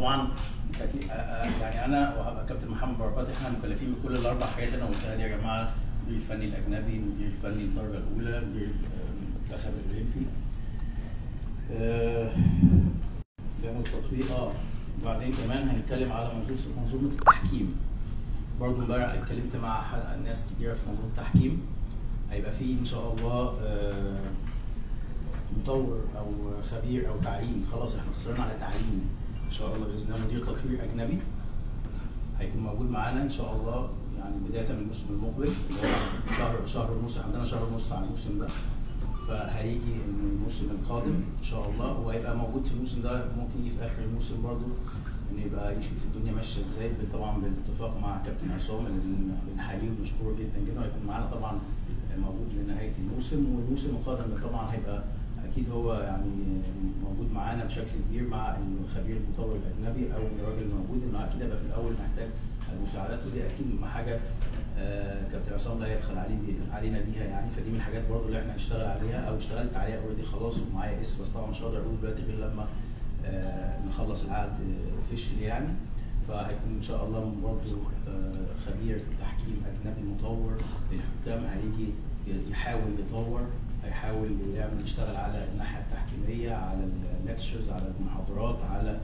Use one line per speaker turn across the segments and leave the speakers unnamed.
طبعا أكيد- آه، آه، يعني انا وهبقى كابتن محمد بركات احنا مكلفين بكل الاربع حاجات اللي انا قلتها دي يا جماعه المدير الفني الاجنبي المدير الفني الدرجه الاولى المدير المنتخب الاولمبي آه، زي ما قلت تطبيق اه وبعدين كمان هنتكلم على منظومه منظومه التحكيم برضه امبارح اتكلمت مع ح- ناس كتيره في منظومه التحكيم هيبقى فيه ان شاء الله آه، مطور او خبير او تعيين خلاص احنا خسرنا على تعيين ان شاء الله باذن الله مدير تطوير اجنبي هيكون موجود معانا ان شاء الله يعني بدايه من الموسم المقبل اللي هو شهر شهر ونص عندنا شهر ونص على الموسم ده فهيجي من الموسم القادم ان شاء الله وهيبقى موجود في الموسم ده ممكن يجي في اخر الموسم برضه ان يبقى يشوف الدنيا ماشيه ازاي طبعا بالاتفاق مع كابتن عصام اللي بنحييه ونشكره جدا جدا وهيكون معانا طبعا موجود لنهايه الموسم والموسم القادم طبعا هيبقى اكيد هو يعني موجود معانا بشكل كبير مع الخبير المطور الاجنبي او الراجل الموجود انه اكيد هيبقى في الاول محتاج المساعدات ودي اكيد حاجه آه، كابتن عصام لا يبخل عليه بي- علينا بيها يعني فدي من الحاجات برضو اللي احنا هنشتغل عليها او اشتغلت عليها اوريدي خلاص ومعايا اسم بس طبعا مش هقدر اقول دلوقتي غير لما آه، نخلص العقد اوفيشال يعني فهيكون ان شاء الله برضه آه، خبير تحكيم اجنبي مطور للحكام هيجي يحاول يطور هيحاول يعمل يشتغل على الناحيه التحكيميه على الليكتشرز على المحاضرات على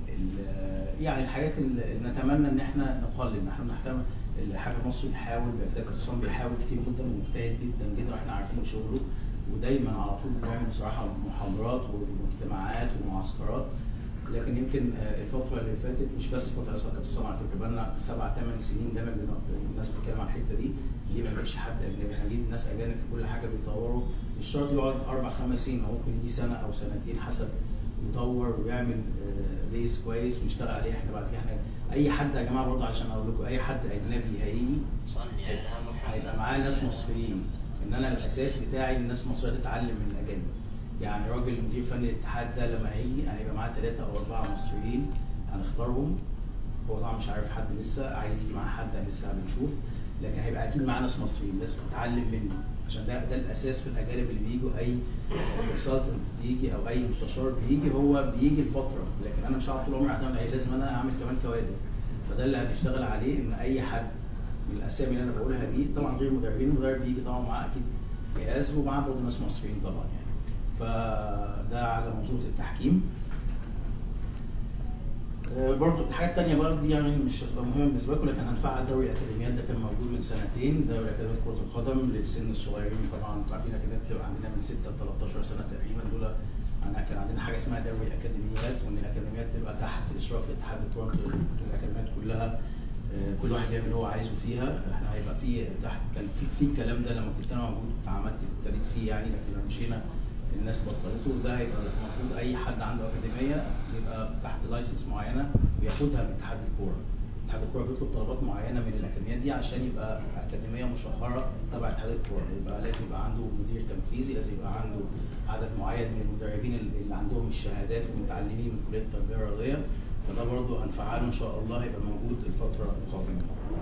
ال- يعني الحاجات اللي نتمنى ان احنا نقلل ان احنا بنحترم الحاجه المصري بيحاول كابتن عصام بيحاول كتير جدا ومجتهد جدا جدا واحنا عارفين شغله ودايما على طول بيعمل بصراحه محاضرات واجتماعات ومعسكرات لكن يمكن آه، الفتره اللي فاتت مش بس فتره عصام كابتن عصام على فكره بقالنا سبع ثمان سنين دايما بن- الناس بتتكلم عن الحته دي ليه ما نجيبش حد اجنبي احنا نجيب ناس اجانب في كل حاجه بيطوروا مش شرط يقعد اربع خمس سنين هو ممكن يجي سنه او سنتين حسب يطور ويعمل بيز كويس ونشتغل عليه احنا بعد كده احنا اي حد يا جماعه برضه عشان اقول لكم اي حد اجنبي هيجي هيبقى معاه ناس مصريين ان انا الاساس بتاعي الناس المصريه تتعلم من الاجانب يعني راجل مدير فني الاتحاد ده لما هيجي هيبقى معاه ثلاثه او اربعه مصريين هنختارهم هو طبعا مش عارف حد لسه عايز يجي معاه حد لسه بنشوف لكن هيبقى اكيد معاه ناس مصريين ناس بتتعلم منه عشان ده ده الاساس في الاجانب اللي بيجوا اي كونسلتنت بيجي او اي مستشار بيجي هو بيجي لفتره لكن انا مش هقعد طول عمري اعتمد عليه لازم انا اعمل كمان كوادر فده اللي هنشتغل عليه ان اي حد من الاسامي اللي انا بقولها دي طبعا غير مدربين المدرب بيجي طبعا معاه اكيد جهاز ومعاه برضه ناس مصريين طبعا يعني فده على منظومه التحكيم آه، برضو الحاجات التانية برضو دي يعني مش هتبقى مهمة بالنسبة لكم لكن هنفعل دوري الأكاديميات ده كان موجود من سنتين دوري أكاديميات كرة القدم للسن الصغيرين طبعا انتوا عارفين الأكاديميات بتبقى عندنا من 6 ل 13 سنة تقريبا دول أنا كان عندنا حاجة اسمها دوري الأكاديميات وإن الأكاديميات تبقى تحت إشراف الاتحاد الكرة الأكاديميات كلها آه، كل واحد يعمل اللي هو عايزه فيها احنا هيبقى في تحت كان في في الكلام ده لما كنت انا موجود كنت عملت ابتديت فيه يعني لكن لما مشينا الناس بطلته وده هيبقى المفروض اي حد عنده اكاديميه يبقى تحت لايسنس معينه بياخدها من اتحاد الكوره. اتحاد الكوره بيطلب طلبات معينه من الاكاديميات دي عشان يبقى اكاديميه مشهره تبع اتحاد الكوره يبقى لازم يبقى عنده مدير تنفيذي لازم يبقى عنده عدد معين من المدربين اللي عندهم الشهادات والمتعلمين من كليه التربيه الرياضيه فده برضه هنفعله ان شاء الله هيبقى موجود الفتره القادمه.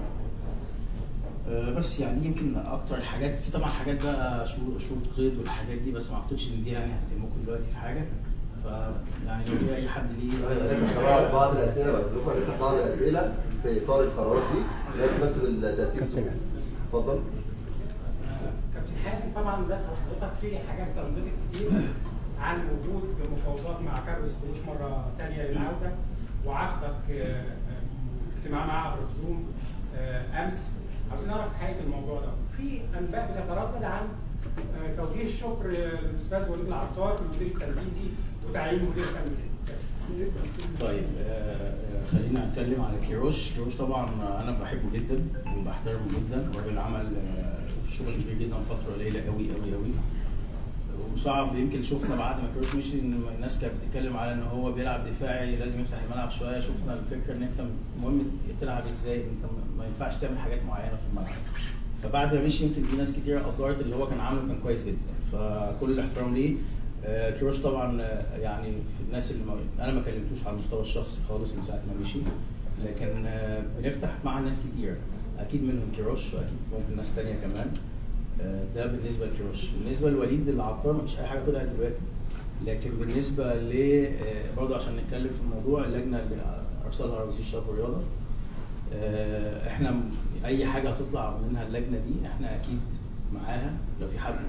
آه، بس يعني يمكن اكتر الحاجات في طبعا حاجات بقى شروط شروط قيد والحاجات دي بس ما اعتقدش ان دي يعني هتهمكم دلوقتي في حاجه ف يعني لو في اي حد ليه
هنفتح بعض- بعض الاسئله بعتذركم هنفتح بعض الاسئله في اطار القرارات دي لازم بس الترتيب الصوت اتفضل
كابتن حازم طبعا بسال حضرتك في حاجات ترددت كتير عن وجود مفاوضات مع كارلوس كروش مره ثانيه للعوده وعقدك آه، آه، اجتماع معاه عبر الزوم آه، امس عاوزين نعرف حقيقه الموضوع ده في انباء بتتردد عن آه، توجيه الشكر للاستاذ وليد العطار المدير التنفيذي وتعيين مدير فني بس
طيب آه، آه، خلينا نتكلم على كيروش كيروش طبعا انا بحبه جدا وبحترمه جدا راجل عمل آه، شغل كبير جدا فتره قليله قوي قوي قوي وصعب يمكن شفنا بعد ما كيروش مشي ان الناس كانت بتتكلم على ان هو بيلعب دفاعي لازم يفتح الملعب شويه شفنا الفكره ان انت مهم تلعب ازاي انت ما ينفعش تعمل حاجات معينه في الملعب فبعد ما مشي يمكن في ناس كتير قدرت اللي هو كان عامله كان كويس جدا فكل الاحترام ليه آه، كيروش طبعا آه، يعني في الناس اللي ما انا ما كلمتوش على المستوى الشخصي خالص من ساعه ما مشي لكن آه، بنفتح مع ناس كتير اكيد منهم كيروش واكيد ممكن ناس تانية كمان آه، ده بالنسبه لكيروش بالنسبه لوليد العطار ما فيش اي حاجه طلعت دلوقتي لكن بالنسبه ل آه، برضه عشان نتكلم في الموضوع اللجنه اللي ارسلها على وزير الشباب والرياضه آه، احنا م- اي حاجه هتطلع منها اللجنه دي احنا اكيد معاها لو في حد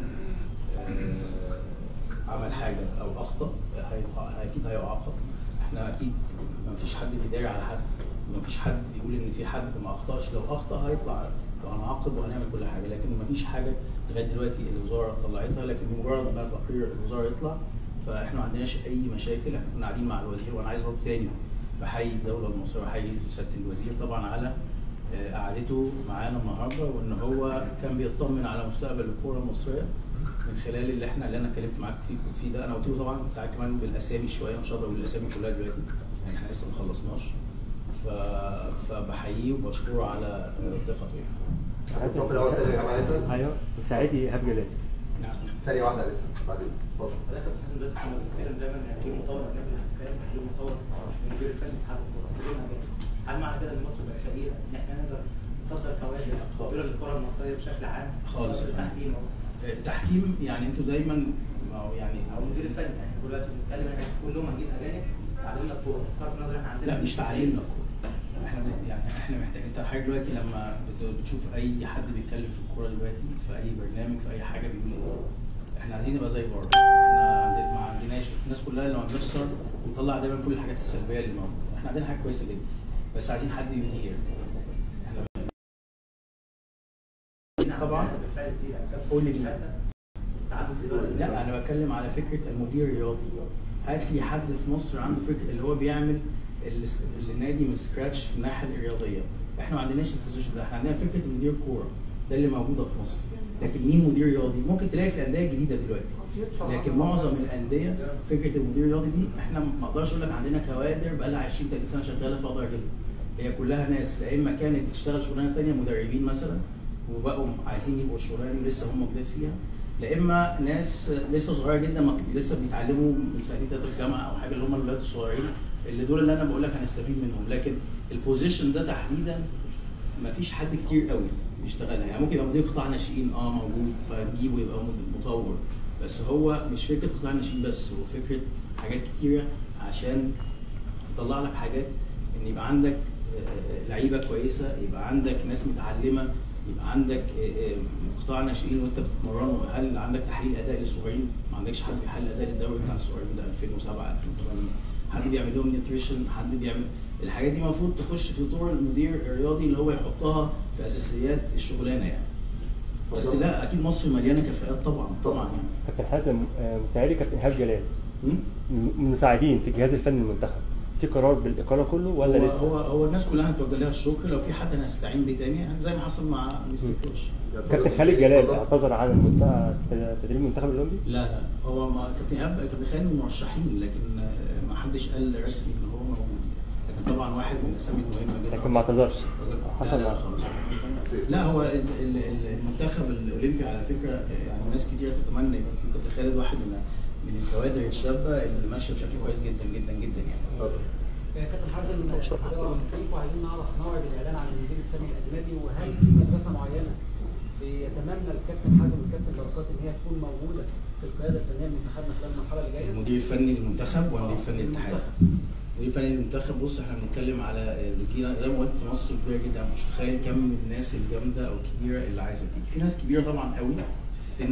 آه، عمل حاجه او اخطا هيقع- اكيد هيعاقب احنا اكيد ما فيش حد بيداري على حد ما فيش حد بيقول ان في حد ما اخطاش لو اخطا هيطلع وهنعاقب وهنعمل كل حاجه لكن ما فيش حاجه لغايه دلوقتي الوزاره طلعتها لكن بمجرد ما تقرير الوزاره يطلع فاحنا ما عندناش اي مشاكل احنا كنا قاعدين مع الوزير وانا عايز برضه تاني بحيي الدوله المصريه وحيي سياده الوزير طبعا على آه، قعدته معانا النهارده وان هو كان بيطمن على مستقبل الكوره المصريه من خلال اللي احنا اللي انا اتكلمت معاك فيه فيه ده انا قلت له طبعا ساعات كمان بالاسامي شويه مش هقدر اقول الاسامي كلها دلوقتي يعني احنا لسه ما خلصناش ف... فبحييه وبشكره على آه، ثقته يعني.
الصف الاول تاني يا جماعه ياسر
ايوه مساعدي ايهاب جلال
نعم
ثانيه واحده لسه بعد اذنك اتفضل
حضرتك يا حسن دلوقتي كنا بنتكلم دايما يعني ايه مطور اجنبي هنتكلم تحليل مطور المدير الفني اتحاد الكوره كلنا كده هل معنى كده ان مصر بقت فقيره ان احنا نقدر نصدر كوادر قابله للكره المصريه بشكل عام
خالص يا فندم.
التحكيم أو-
آه، التحكيم يعني انتوا دايما ما هو يعني
او المدير الفني يعني احنا دلوقتي بنتكلم احنا كلهم هنجيب اجانب تعلمنا الكوره بصرف النظر احنا عندنا
لا مش تعليمنا الكوره احنا بن- يعني احنا محتاج انت حضرتك دلوقتي لما بت- بتشوف اي حد بيتكلم في الكوره دلوقتي في اي برنامج في اي حاجه بيقول ايه احنا عايزين نبقى زي بره احنا عندنا ما عندناش الناس كلها لما بنخسر بتطلع دايما كل الحاجات السلبيه اللي موجوده احنا عندنا حاجه كويسه جدا بس عايزين حد يدير احنا طبعا
بالفعل دي يعني كابتن
قول لي
مش
مين.
حتى استعاده الاداره
لا انا بتكلم على فكره المدير الرياضي هات لي حد في مصر عنده فكره اللي هو بيعمل الس- النادي من سكراتش في الناحيه الرياضيه احنا ما عندناش البوزيشن ده احنا عندنا فكره مدير كوره ده اللي موجوده في مصر لكن مين مدير رياضي ممكن تلاقي في الانديه الجديده دلوقتي لكن معظم الانديه فكره المدير الرياضي دي احنا ما اقدرش اقول لك عندنا كوادر بقى لها 20 30 سنه شغاله فاقدر اجيبها هي كلها ناس لا اما كانت بتشتغل شغلانه ثانيه مدربين مثلا وبقوا عايزين يبقوا الشغلانه دي لسه هم جداد فيها لا اما ناس لسه صغيره جدا ما- لسه بيتعلموا من سنتين ثلاثه في الجامعه او حاجه اللي هم الولاد الصغيرين اللي دول اللي انا بقول لك هنستفيد منهم لكن البوزيشن ده تحديدا ما فيش حد كتير قوي بيشتغلها يعني ممكن يبقى مدير قطاع ناشئين اه موجود فنجيبه يبقى مد- مطور بس هو مش فكره قطاع ناشئين بس هو فكره حاجات كتيره عشان تطلع لك حاجات ان يبقى عندك آه، لعيبه كويسه يبقى عندك ناس متعلمه يبقى عندك آه، آه، قطاع ناشئين وانت بتتمرن هل عندك تحليل اداء للصغيرين ما عندكش حد بيحلل اداء للدوري بتاع الصغيرين ده 2007 2008 حد بيعمل لهم نيوتريشن حد بيعمل الحاجات دي المفروض تخش في طور المدير الرياضي اللي هو يحطها في اساسيات الشغلانه يعني بس لا اكيد مصر مليانه كفاءات طبعا طبعا يعني
كابتن حازم آه، مساعدي كابتن ايهاب جلال
م?
م- مساعدين في الجهاز الفني للمنتخب في قرار بالاقاله كله ولا
هو
لسه؟
هو هو الناس كلها هتوجه لها الشكر لو في حد هنستعين بيه تاني يعني زي ما حصل مع مستر كروش
كابتن خالد جلال اعتذر عن المنتخب تدريب المنتخب الاولمبي
لا لا هو ما كابتن ايهاب كابتن خالد من المرشحين لكن آه، ما حدش قال رسمي ان هو موجود يعني لكن طبعا واحد من الاسامي المهمه جدا
لكن ما اعتذرش
لا
حصل
لا
معاه
خالص لا هو ال- ال- ال- المنتخب الاولمبي على فكره آه، يعني ناس كتير تتمنى يبقى في كابتن خالد واحد من من الكوادر الشابه اللي ماشيه بشكل كويس جدا جدا جدا يعني
اتفضل
كابتن حازم حضرتك بنتكلم وعايزين نعرف موعد الاعلان عن المدير الفني الاجنبي وهل في مدرسه معينه بيتمنى الكابتن حازم والكابتن بركات ان هي تكون موجوده في القياده الفنيه لمنتخبنا خلال المرحله اللي جايه؟
المدير الفني للمنتخب ولا المدير
آه،
الفني للاتحاد؟
للمنتخب.
المدير الفني للمنتخب بص احنا بنتكلم على الجيل زي ما قلت مصر كبيره جدا أنا مش متخيل كم من الناس الجامده او الكبيره اللي عايزه تيجي في ناس كبيره طبعا قوي في السن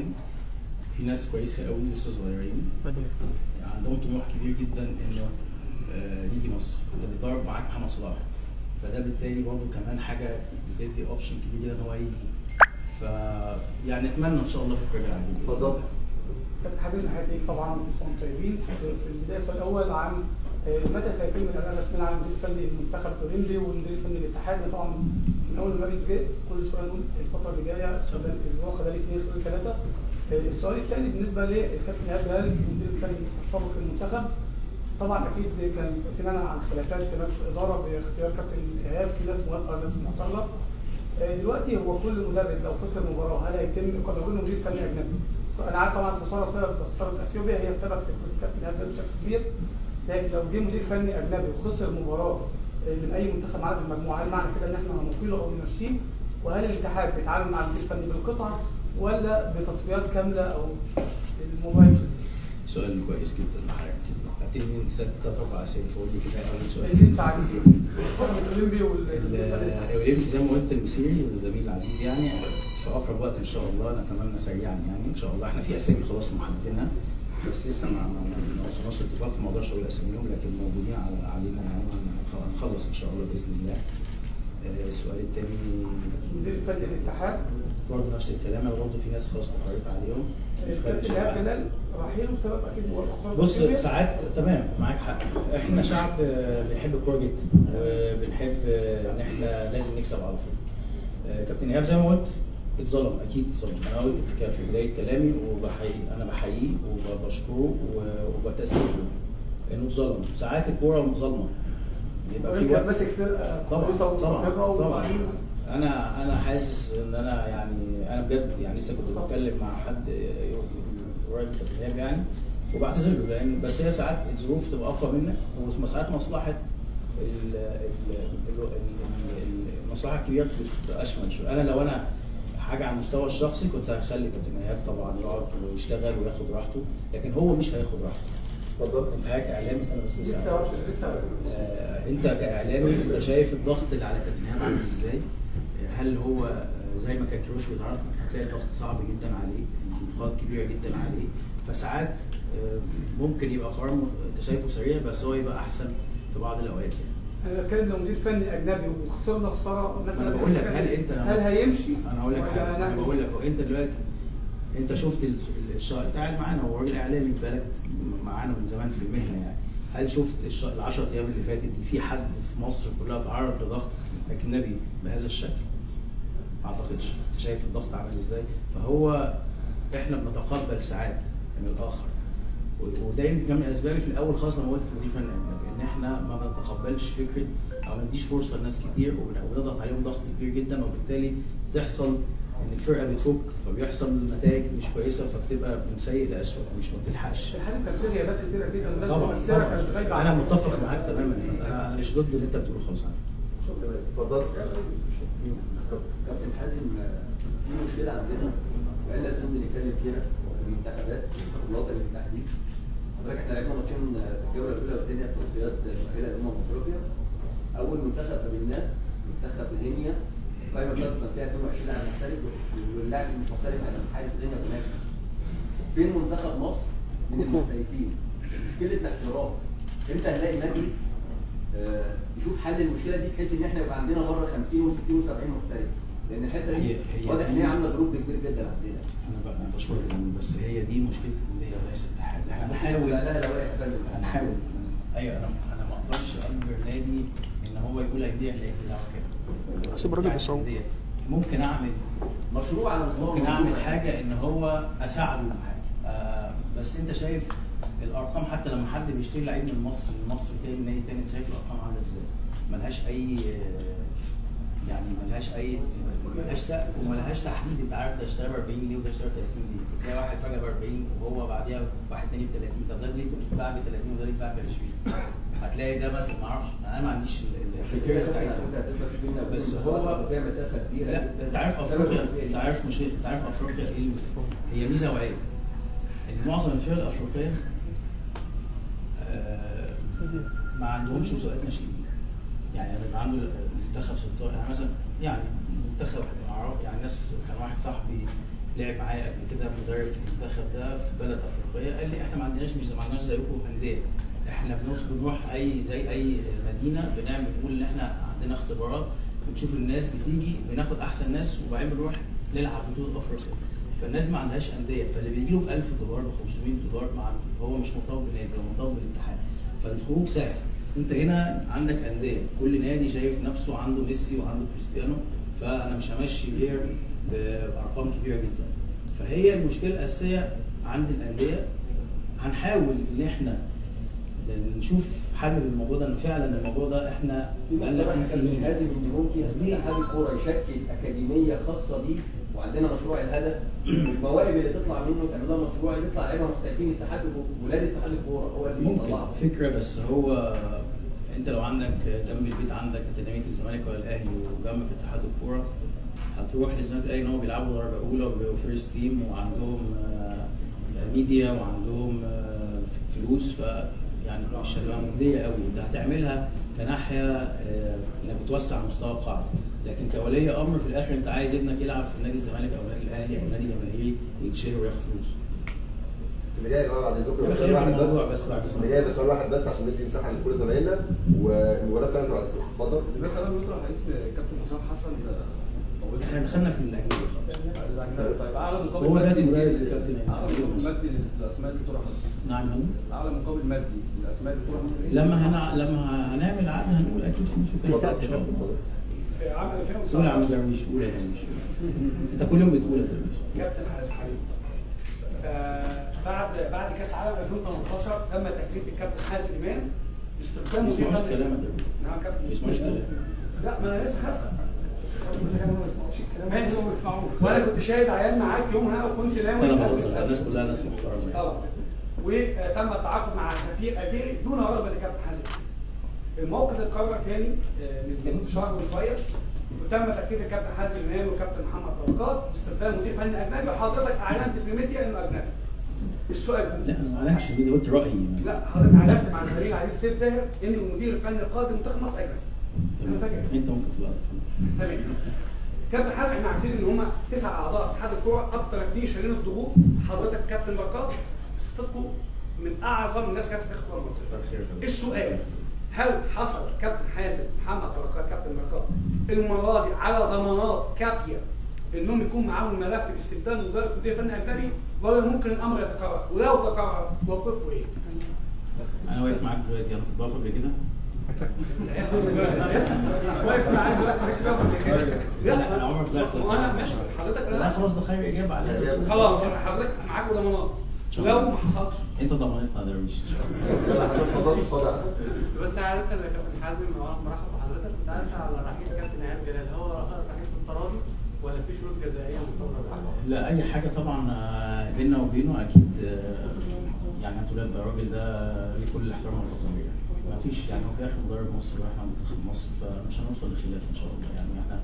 في ناس كويسه قوي لسه صغيرين عندهم طموح كبير جدا انه آه، يجي مصر انت بتدرب معاك محمد صلاح فده بالتالي برضه كمان حاجه بتدي اوبشن كبير جدا ان هو يجي ف يعني اتمنى ان شاء الله في القريب العاجل بإذن
اتفضل
الله.
كابتن حازم حياتي طبعا كلكم طيبين في البدايه السؤال الاول عن آه، متى سيتم الاعلان رسميا عن المدير الفني للمنتخب الاولمبي والمدير الفني للاتحاد أنا طبعا من اول ما مارس جه كل شويه نقول الفتره اللي جايه خلال اسبوع خلال اثنين خلال ثلاثه آه، السؤال الثاني بالنسبه للكابتن ايهاب جلال المدير الفني السابق للمنتخب طبعا اكيد كان سمعنا عن خلافات في مجلس الاداره باختيار كابتن ايهاب في ناس موافقه وناس معترضه آه، دلوقتي هو كل مدرب لو خسر مباراه هل هيتم قانون مدير فني اجنبي؟ انا عارف طبعا الخساره بسبب خساره اثيوبيا هي السبب في الكابتن ايهاب جلال بشكل كبير لكن لو جه مدير فني اجنبي وخسر مباراه آه، من اي منتخب معانا في المجموعه هل معنى كده ان احنا هنقيله او نمشيه؟ وهل الاتحاد بيتعامل مع المدير الفني بالقطع ولا بتصفيات كامله او الموبايل
سؤال كويس جدا لحضرتك ابتدي من ست ثلاث اربع اسئله فقول لي كده اول سؤال
عايزين تعديل المنتخب الاولمبي وال
الاولمبي زي ما قلت المسيري والزميل العزيز يعني في اقرب وقت ان شاء الله نتمنى سريعا يعني ان شاء الله احنا في اسامي خلاص محددينها بس لسه ما ما ما- ما وصلناش اتفاق في موضوع شغل اساميهم لكن موجودين على علينا يعني وهن- هنخلص ان شاء الله باذن الله آه، السؤال الثاني
المدير الفني للاتحاد
برضه نفس الكلام انا برضه في ناس خلاص استقريت عليهم
الكابتن ايهاب جلال رحيله بسبب اكيد موافقات
بص
كبيرة.
ساعات تمام معاك حق احنا شعب آه، بنحب الكوره جدا وبنحب آه، ان احنا لازم نكسب على طول آه، كابتن ايهاب زي ما قلت اتظلم اكيد اتظلم انا قلت في في بدايه كلامي وبحيي انا بحييه وبشكره و- وبتاسف له انه اتظلم ساعات الكوره ظلمه بيبقى في
الراجل كان
وقت
ماسك فرقه
طبعا
كويسه
طبعا
ومستقره
طبعا
وبعدين
انا انا حاسس ان انا يعني انا بجد يعني لسه كنت بتكلم مع حد قريب من كابتن إيهاب يعني وبعتذر له لان بس هي ساعات الظروف تبقى اقوى منك وساعات مصلحه ال- ال- ال- ال- المصلحه الكبيره بتبقى اشمل شويه انا لو انا حاجه على المستوى الشخصي كنت هخلي كابتن ايهاب طبعا يقعد ويشتغل وياخد راحته لكن هو مش هياخد راحته
اتفضل
انت حضرتك اعلامي استنى بس لسه
لسه واحد- لسه
آه، انت كاعلامي انت شايف الضغط اللي على كابتن ايهاب عامل ازاي؟ آه، هل هو آه، زي ما كان كيروش بيتعرض هتلاقي الضغط صعب جدا عليه، الضغوطات كبيره جدا عليه، فساعات آه، ممكن يبقى قرار م- انت شايفه سريع بس هو يبقى احسن في بعض الاوقات يعني.
انا بتكلم لو مدير فني اجنبي وخسرنا خساره مثلا
أنا بقول لك، هل أنت-
هل هيمشي؟
انا هقول لك
ولا
حاجه انا
نعمل
بقول لك هو انت دلوقتي انت شفت ال- الشهر انت قاعد معانا هو راجل اعلامي بقالك معانا من زمان في المهنه يعني هل شفت الش- ال 10 ايام اللي فاتت دي في حد في مصر كلها تعرض لضغط اجنبي بهذا الشكل؟ ما اعتقدش انت شايف الضغط عامل ازاي؟ فهو احنا بنتقبل ساعات من الاخر و- وده يمكن كان من اسبابي في الاول خالص لما قلت مدير فني اجنبي ان احنا ما بنتقبلش فكره او ما نديش فرصه لناس كتير وبن- وبنضغط عليهم ضغط كبير جدا وبالتالي بتحصل ان الفرقه بتفك فبيحصل نتائج مش كويسه فبتبقى من سيء لاسوء مش ما بتلحقش
الحقيقه كان في غيابات كتيره جدا الناس
طبعا
المؤثره كانت غايبه
طبعا
عن
انا
المستوى.
متفق معاك تماما انا مش ضد اللي انت بتقوله خالص عنه
شكرا اتفضل
كابتن حازم في مشكله عندنا بقالنا سنين بنتكلم فيها في المنتخبات المنتخب الوطني بالتحديد حضرتك احنا لعبنا ماتشين الجوله الاولى والثانيه في تصفيات مؤهله لامم افريقيا اول منتخب قابلناه منتخب غينيا القائمه بتاعته كان فيها 22 لاعب محترف واللاعب اللي مش محترف كان حارس غينيا هناك فين منتخب مصر من المحترفين؟ مشكله الاحتراف امتى هنلاقي مجلس آه، يشوف حل المشكله دي بحيث ان احنا يبقى عندنا بره 50 و60 و70 محترف لان الحته دي
هي- هي
واضح ان
دي-
هي عامله جروب كبير جدا عندنا
انا بقى أنا بشكرك جداً، بس هي دي مشكله الانديه وليس الاتحاد احنا هنحاول
لا لها لوائح يا فندم
هنحاول ايوه انا انا ما اقدرش اجبر نادي ان هو يقول هيبيع اللعيب بتاعه كام
سيب الراجل
بتاع
يصور.
الأندية. ممكن اعمل
مشروع على مستوى
ممكن
المنظومة.
اعمل حاجه ان هو اساعده في حاجه آه بس انت شايف الارقام حتى لما حد بيشتري لعيب من مصر من مصر تاني نادي تاني انت شايف الارقام عامله ازاي ملهاش اي آه، يعني ملهاش اي ملهاش سقف وملهاش تحديد انت عارف ده اشترى ب 40 ليه وده اشترى ب 30 ليه تلاقي واحد فجاه ب 40 وهو بعديها واحد تاني ب 30 طب ده ليه بيتباع ب 30 وده ليه بيتباع ب 20 هتلاقي ده مثلا ما اعرفش انا ما عنديش ال-
عشان
ال-
كده
الفكره
كابتن على
بتاعتهم
فكره هتبقى في بينا
بس
وبين
هو-
المنتخبات فيها مسافه كبيره
لا انت عارف افريقيا انت عارف مش انت عارف افريقيا ايه ال- هي ميزه وعيب ان معظم الفرق الافريقيه آه، ما عندهمش مسابقات ناشئين يعني لما يبقى عنده منتخب 16 يعني مثلا يعني منتخب أعراب- يعني ناس كان واحد صاحبي لعب معايا قبل كده مدرب في المنتخب ده في بلد افريقيه قال لي احنا ما عندناش مش ما عندناش زيكم انديه احنا بنوص بنروح اي زي اي مدينه بنعمل نقول ان احنا عندنا اختبارات بنشوف الناس بتيجي بناخد احسن ناس وبعدين بنروح نلعب بطوله افريقيا فالناس دي ما عندهاش انديه فاللي بيجي له ب 1000 دولار ب 500 دولار مع هو مش مرتبط بنادي هو مرتبط بالاتحاد فالخروج سهل انت هنا عندك انديه كل نادي شايف نفسه عنده ميسي وعنده كريستيانو فانا مش همشي بير بارقام كبيره جدا فهي المشكله الاساسيه عند الانديه هنحاول ان احنا نشوف حل للموضوع ده ان فعلا الموضوع ده احنا
في
بقالنا
مقترح
فيه
كابتن
سنين
حازم ان ممكن
بس دي-
اتحاد الكوره يشكل اكاديميه خاصه بيه وعندنا مشروع الهدف المواهب اللي تطلع منه تعمل لها مشروع يطلع لعيبه محترفين اتحاد ولاد اتحاد الكوره هو اللي
ممكن
يطلعهم
فكره بس هو انت لو عندك جنب البيت عندك اكاديميه الزمالك ولا الاهلي وجنبك اتحاد الكوره هتروح للزمالك الاهلي ان هو بيلعبوا درجه اولى وبيبقوا فيرست تيم وعندهم آه، ميديا وعندهم آه، فلوس ف يعني مش هتبقى مجديه قوي انت هتعملها كناحيه آه، انك بتوسع مستوى القاعده لكن كولي امر في الاخر انت عايز ابنك يلعب في نادي الزمالك او النادي الاهلي او نادي جماهيري يتشهر وياخد فلوس
اللي جاي يا جماعه بعد اذنكم
خلينا
سؤال
في
واحد
الموضوع
بس
بس بعد إذنك.
اللي جاي بس سؤال واحد بس عشان ندي مساحه لكل زمايلنا والمباراه سنه بعد اذنكم اتفضل
مثلا يطرح اسم كابتن حسام حسن طويل
احنا دخلنا في الاجنبي خلاص
طيب اعلى مقابل
هو
مادي
دلوقتي مدرب الكابتن
اعلى مقابل مادي للاسماء اللي طرحت
نعم هنقول.
اعلى مقابل مادي للاسماء اللي طرحت
لما هنع... لما هنعمل عقد هنقول اكيد فلوس وكده ان شاء الله
في عام
قول يا عم
2019
درويش قول يا درويش انت كل يوم بتقول يا درويش
كابتن حازم حبيب آه، بعد بعد كاس عالم 2018 تم تكليف الكابتن حازم امام باستخدام
ما يسمعوش
مدير فني-
كلام يا درويش
نعم كابتن
ما يسمعوش كلام
لا ما انا لسه هسأل ماشي وانا كنت شاهد عيان معاك يومها وكنت ناوي
انا بهزر الناس كلها ناس محترمه
طبعا وتم التعاقد مع خفير اديري دون رغبه الكابتن حازم الموقف اتكرر تاني آه، من شهر وشويه وتم تكليف الكابتن حازم امام والكابتن محمد بركات باستخدام مدير فني اجنبي وحضرتك اعلنت في الميديا انه اجنبي السؤال هو
لا انا ما اعلنش دي قلت رايي
لا حضرتك اعلنت مع الزميل علي سيف زاهر ان المدير الفني القادم منتخب مصر اجنبي انا فاكر
انت ممكن تبقى
تمام كابتن حازم احنا عارفين ان هم تسع اعضاء في اتحاد الكوره اكتر اثنين شايلين الضغوط حضرتك كابتن بركات صفتكم من اعظم الناس كانت في الكوره المصريه السؤال هل حصل كابتن حازم محمد بركات كابتن بركات المره دي على ضمانات كافيه انهم يكون معاهم ملف باستخدام مدرب مدير فني اجنبي ولا ممكن الامر يتكرر ولو تكرر موقفه ايه؟
انا واقف معاك دلوقتي انا كنت بقف قبل كده
واقف معاك دلوقتي مالكش دعوه بالإجابة. لا
انا عمري طلعت
وانا ماشي حضرتك
لا
لا
خلاص ده خير اجابه على
خلاص حضرتك معاك ضمانات لو ما حصلش
انت ضمانتنا يا درويش ان شاء الله
يلا حسن اتفضل اتفضل يا حسن
بس عايز اسال يا كابتن حازم وانا مرحب بحضرتك كنت عايز اسال على رحيل كابتن ايهاب جلال هو رحيل في التراضي ولا في شروط جزائيه مرتبطه
لا اي حاجه طبعا آه، بيننا وبينه اكيد آه، يعني هتقول لا الراجل ده ليه كل الاحترام والتقدير يعني ما فيش يعني هو في الاخر مدرب مصر واحنا منتخب مصر فمش هنوصل لخلاف ان شاء الله يعني احنا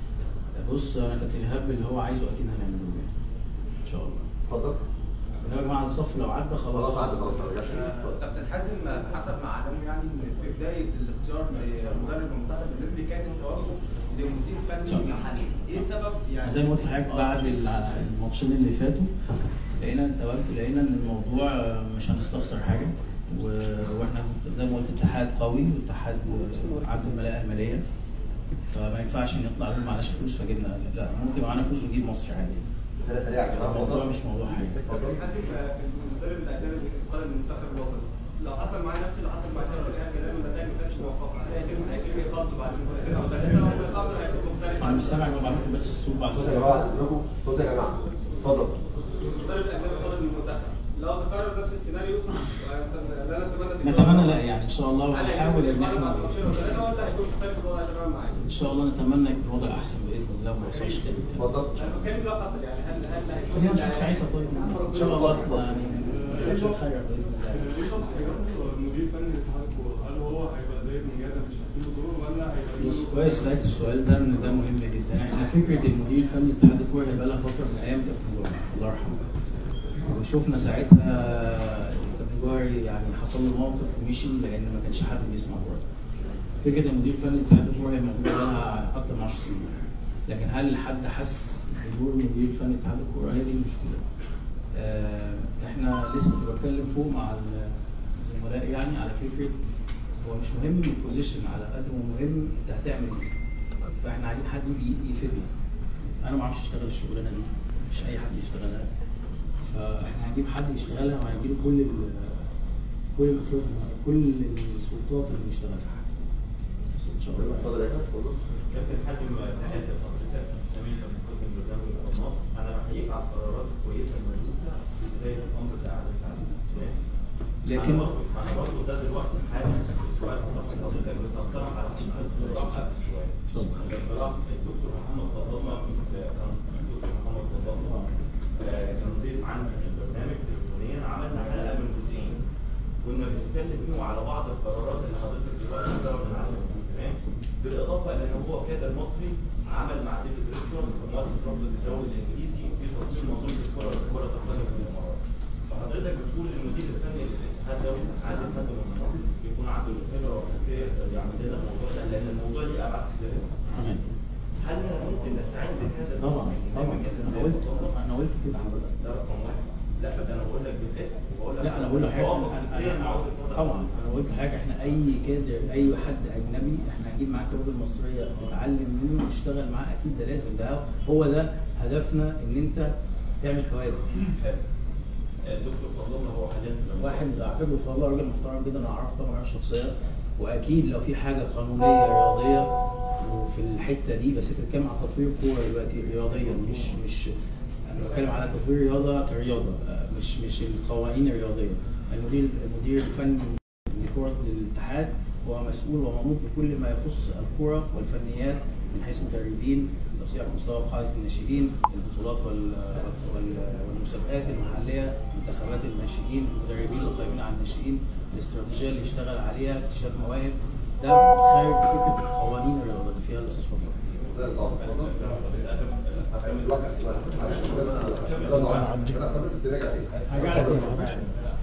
بص انا كابتن ايهاب اللي هو عايزه اكيد هنعمله يعني ان شاء الله
اتفضل
انما يا جماعه الصف لو عدى خلاص
خلاص عدى خلاص ما رجعش اتفضل.
كابتن حازم حسب ما اعلمه يعني ان في بدايه الاختيار لمدرب المنتخب الاولمبي كان التوجه لمدير فني محلي ايه السبب يعني
زي ما قلت لحضرتك بعد الع- الماتشين اللي فاتوا لقينا التوجه لقينا ان الموضوع آه، مش هنستخسر حاجه و- واحنا زي ما قلت اتحاد قوي واتحاد آه، عنده الملاءه الماليه فما ينفعش نطلع نقول معناش فلوس فجبنا لا ممكن معانا فلوس ونجيب مصر عادي
اسئله سريعه يا جماعه
الموضوع
اتفضل
مش موضوع حاجه
كابتن حازم في المدرب الاجنبي اللي قادم المنتخب الوطني لو حصل معاه نفس اللي حصل مع كابتن ايهاب جلال والنتائج ما كانتش موفقه هل هيتم هيتم اقامته بعد المباراه ولا كده هو الامر هيكون مختلف
انا مش سامع ما بعملكم بس الصوت بعد
صوت يا جماعه اذنكم صوت يا جماعه اتفضل
المدرب الاجنبي قادم المنتخب لو تكرر نفس السيناريو لا نتمنى
نتمنى لا يعني ان شاء الله وهنحاول ان احنا
ولا هيكون مختلف الوضع تماما معايا
ان شاء الله نتمنى يكون الوضع احسن باذن الله وما يحصلش كده
اتفضل
انا بتكلم لو حصل يعني هل هل هيكون
خلينا نشوف ساعتها طيب ان شاء الله يعني نستبشر خير باذن الله
المدير الفني لاتحاد الكوره هل هو هيبقى زي المجاده مش عارفين دور ولا هيبقى
بص كويس سألت السؤال ده ان ده مهم جدا احنا فكره المدير الفني لاتحاد الكوره هيبقى لها فتره من ايام كابتن جوهري الله يرحمه وشفنا ساعتها كابتن جوهري يعني حصل له موقف ومشي لان ما كانش حد بيسمع برضه فكره المدير الفني لاتحاد الكوره هي موجوده لها اكتر من 10 سنين لكن هل حد حس بدور المدير الفني لاتحاد الكوره هي دي المشكله آه، احنا لسه كنت بتكلم فوق مع الزملاء يعني على فكره هو مش مهم البوزيشن على قد ما مهم انت هتعمل ايه فاحنا عايزين حد يجي يفيدنا انا ما اعرفش اشتغل الشغلانه دي مش اي حد يشتغلها فاحنا هنجيب حد يشتغلها وهنديله كل ال كل المفروض كل السلطات اللي يشتغلها بس ان شاء الله
اتفضل يا كابتن اتفضل
كابتن حازم تحياتي لحضرتك سمير كان مقدم برنامج القناص انا بحييك على القرارات الكويسه المدروسه في بدايه الامر اللي قعدت عليه
لكن
انا برضه انا برضه ده دلوقتي حاجه سؤال في حضرتك بس هطرح على اقتراح قبل شويه
اتفضل
اقتراح الدكتور محمد فضلنا كان الدكتور محمد فضلنا آه، كان ضيف عندي في البرنامج تليفونيا عملنا حلقه من جزئين كنا بنتكلم فيه على بعض القرارات اللي حضرتك دلوقتي بتضرب من عليها تمام بالاضافه الى ان هو كادر مصري عمل مع ديفيد ريتشارد مؤسس رابطه التجاوز الانجليزي في تطوير منظومه الكره الكره القدم في الامارات حضرتك بتقول ان المدير الفني للاتحاد ده والاتحاد الفني المتخصص بيكون عنده الخبره والخلفيه يقدر يعمل لنا الموضوع ده لان الموضوع ليه ابعاد كتير
تمام
هل ممكن نستعين بهذا
طبعا طبعا انا قلت انا قلت كده حضرتك
ده رقم واحد لا ده انا بقول لك بالاسم وبقول لك
لا انا بقول لحضرتك
توافق
أنا-
فكرياً مع وجهة
أنا-
نظر
طبعا انا قلت لحضرتك احنا اي كادر اي حد اجنبي احنا هنجيب معاه كادر مصريه تتعلم منه وتشتغل معاه اكيد ده لازم ده هو ده هدفنا ان انت تعمل كوادر
الدكتور فضل الله هو حاليا في الأمر.
واحد على فكره فضل الله راجل محترم جدا انا اعرفه طبعا عارف شخصيا واكيد لو في حاجه قانونيه رياضيه وفي الحته دي بس انت بتتكلم على تطوير الكوره دلوقتي رياضيا مش مش انا بتكلم على تطوير الرياضه كرياضه آه، مش مش القوانين الرياضيه المدير المدير الفني لكره الاتحاد هو مسؤول ومنوط بكل ما يخص الكره والفنيات من حيث مدربين توسيع مستوى قاعده الناشئين البطولات وال- وال- والمسابقات المحليه منتخبات الناشئين المدربين القائمين على الناشئين الاستراتيجيه اللي يشتغل عليها اكتشاف مواهب ده خارج فكره قوانين الرياضه اللي فيها الاستاذ فضل
استاذ عاطف هكمل الوقت بس معلش معلش انا عندي انا اصلا بس تراجع ايه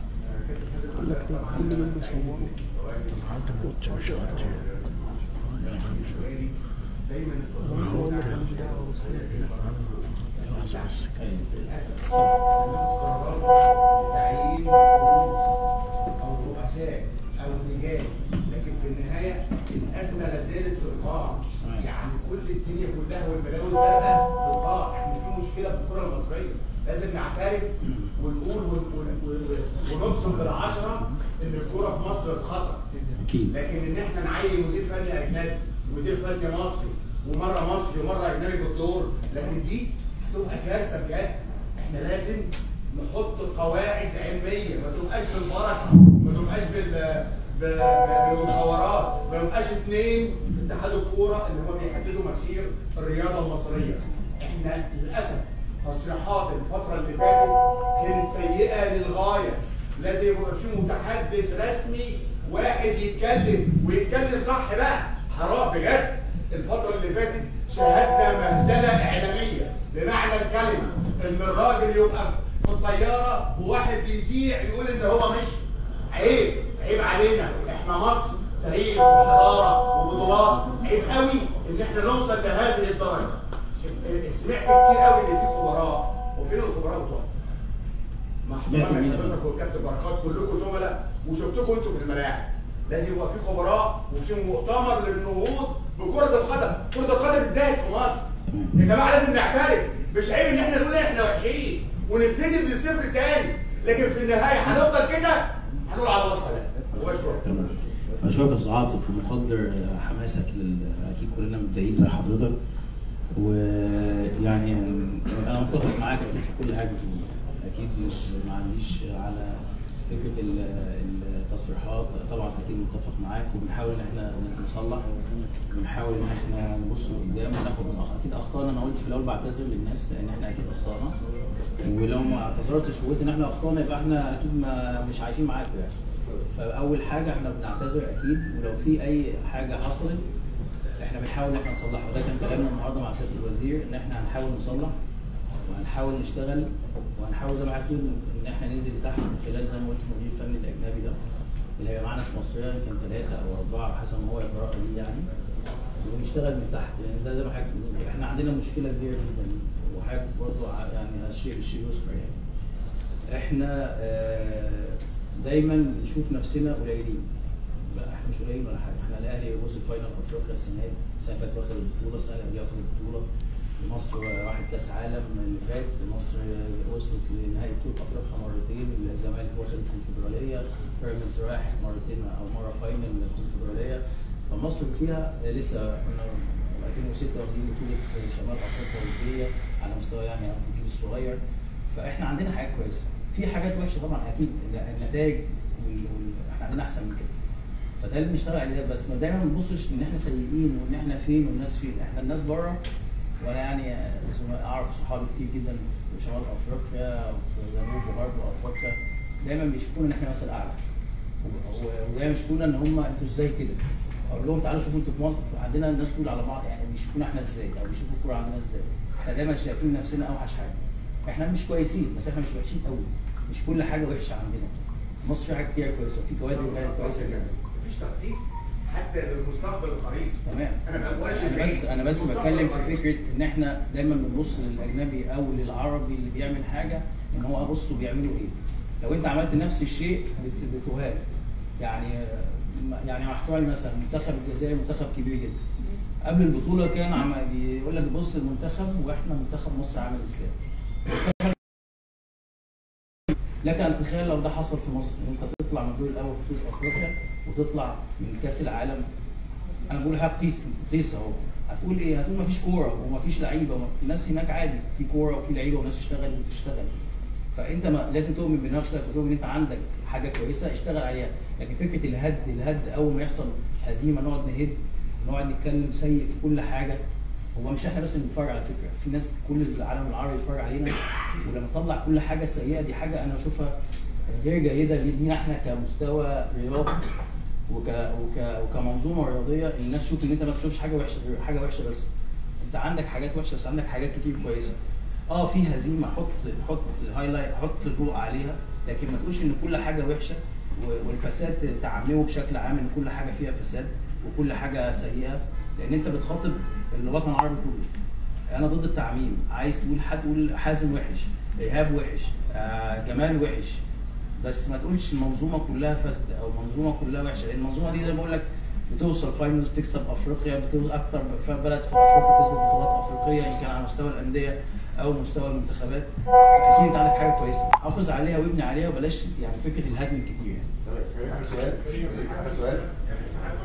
تعيين او رؤساء او رجال لكن في النهايه الازمه لا زالت في القاع يعني كل الدنيا كلها والبلاوي زرقاء في القاع احنا في مشكله في الكره المصريه لازم نعترف ونقول ون- ون- ون- ونبصم بالعشره ان الكره في مصر في خطر
اكيد
لكن ان احنا نعين مدير فني اجنبي مدير فني مصري ومره مصري ومره اجنبي بالدور لكن دي هتبقى كارثه بجد احنا لازم نحط قواعد علميه ما تبقاش بالبركه ما تبقاش بال ب- بالمشاورات ما يبقاش اتنين في اتحاد الكوره اللي هم بيحددوا مسير الرياضه المصريه احنا للاسف تصريحات الفتره اللي فاتت كانت سيئه للغايه لازم يبقى في متحدث رسمي واحد يتكلم ويتكلم صح بقى حرام بجد الفترة اللي فاتت شاهدنا مهزلة إعلامية بمعنى الكلمة إن الراجل يبقى في الطيارة وواحد بيذيع يقول إن هو مش عيب عيب علينا إحنا مصر تاريخ وحضارة وبطولات عيب قوي إن إحنا نوصل لهذه الدرجة سمعت كتير قوي إن في خبراء وفين الخبراء بتوعنا؟ مع
سمعت
احترامي
مين؟
لحضرتك والكابتن بركات كلكم زملاء وشفتكم انتوا في الملاعب لازم يبقى في خبراء وفي مؤتمر للنهوض بكرة القدم، كرة القدم اتنهت في مصر. يا جماعة لازم نعترف، مش عيب ان احنا نقول احنا وحشين ونبتدي من الصفر تاني، لكن في النهاية هنفضل كده هنقول على الله السلام. واشكرك.
تمام اشكرك يا استاذ عاطف ومقدر حماسك لل... اكيد كلنا متضايقين زي حضرتك ويعني انا متفق معاك اكيد في كل حاجه بتقولها اكيد مش ما عنديش على فكره ال- التصريحات طبعا اكيد متفق معاك وبنحاول ان احنا نصلح بنحاول ان احنا نبص لقدام وناخد من أخ- اكيد اخطانا انا قلت في الاول بعتذر للناس لان احنا اكيد اخطانا ولو ما اعتذرتش وقلت ان احنا اخطانا يبقى احنا اكيد ما مش عايشين معاكم يعني فاول حاجه احنا بنعتذر اكيد ولو في اي حاجه حصلت احنا بنحاول ان احنا نصلحها وده كان كلامنا النهارده مع سياده الوزير ان احنا هنحاول نصلح وهنحاول نشتغل وهنحاول زي ما حضرتك بتقول ان احنا ننزل لتحت من خلال زي ما قلت المدير الفني الاجنبي ده اللي هيبقى معانا ناس مصريه يمكن ثلاثه او اربعه حسب ما هو يترقى ليه يعني ونشتغل من تحت لان ده زي ما حضرتك بتقول احنا عندنا مشكله كبيره جدا وحضرتك برضه ع- يعني الشيء الشيء يذكر يعني احنا آه، دايما نشوف نفسنا قليلين لا احنا مش قليلين ولا حاجه احنا الاهلي وصل فاينل افريقيا السنه دي السنه اللي فاتت واخد البطوله السنه اللي قبلها واخد البطوله مصر واحد كاس عالم اللي فات مصر وصلت لنهائي بطوله افريقيا مرتين الزمالك واخد الكونفدراليه بيراميدز رايح مرتين او مره فاينل الكونفدراليه فمصر فيها لسه احنا 2006 واخدين بطوله شمال افريقيا وديه على مستوى يعني قصدي الجيل الصغير فاحنا عندنا حاجات كويسه في حاجات وحشه طبعا اكيد النتائج وال... وال... احنا عندنا احسن من كده فده اللي بنشتغل عليه بس ما دايما ما نبصش ان احنا سيئين وان احنا فين والناس فين احنا الناس بره وانا يعني زم- اعرف صحابي كتير جدا في شمال افريقيا وفي جنوب وغرب افريقيا دايما بيشوفونا ان احنا مثل اعلى و- و- ودايما بيشوفونا ان هم انتوا ازاي كده اقول لهم تعالوا شوفوا انتوا في مصر عندنا الناس تقول على بعض يعني بيشوفونا احنا ازاي او بيشوفوا الكوره عندنا ازاي احنا دايما شايفين نفسنا اوحش حاجه احنا مش كويسين بس احنا مش وحشين قوي مش كل حاجه وحشه عندنا مصر فيها حاجات كتير كويسه وفي كوادر كويسه جدا
مفيش تخطيط حتى للمستقبل القريب
تمام
انا بقولش
انا بس انا بس بتكلم في فكره ان احنا دايما بنبص للاجنبي او للعربي اللي بيعمل حاجه ان هو بصوا بيعملوا ايه لو انت عملت نفس الشيء بت- بتهان يعني يعني مع احترامي مثلا منتخب الجزائر منتخب كبير جدا قبل البطوله كان عم بيقول لك بص المنتخب واحنا منتخب مصر عامل ازاي لك ان تتخيل لو ده حصل في مصر انت تطلع من الدور الاول في بطوله افريقيا وتطلع من كاس العالم انا بقول حاجه قيس قيس اهو هتقول ايه؟ هتقول مفيش كوره ومفيش لعيبه الناس هناك عادي في كوره وفي لعيبه وناس اشتغل وبتشتغل فانت ما لازم تؤمن بنفسك وتؤمن ان انت عندك حاجه كويسه اشتغل عليها لكن فكره الهد الهد اول ما يحصل هزيمه نقعد نهد نقعد نتكلم سيء في كل حاجه هو مش احنا بس اللي بنتفرج على فكره في ناس كل العالم العربي بيتفرج علينا ولما تطلع كل حاجه سيئه دي حاجه انا بشوفها غير جيده لينا احنا كمستوى رياضي وك... وك... وكمنظومه رياضيه الناس تشوف ان انت ما تشوفش حاجه وحشه غير حاجه وحشه بس انت عندك حاجات وحشه بس عندك حاجات كتير كويسه اه في هزيمه حط حط الهايلايت حط الضوء عليها لكن ما تقولش ان كل حاجه وحشه و- والفساد تعممه بشكل عام ان كل حاجه فيها فساد وكل حاجه سيئه لان انت بتخاطب الوطن العربي كله انا ضد التعميم عايز تقول حد تقول حازم وحش ايهاب وحش آه جمال وحش بس ما تقولش المنظومه كلها فاسده او المنظومه كلها وحشه لان المنظومه دي زي ما بقول لك بتوصل فاينلز بتكسب افريقيا بتوصل اكتر ف- بلد في افريقيا كسبت بطولات افريقيه ان كان على مستوى الانديه او مستوى المنتخبات اكيد انت عندك حاجه كويسه حافظ عليها وابني عليها وبلاش يعني فكره الهدم الكتير يعني
تمام آخر سؤال آخر سؤال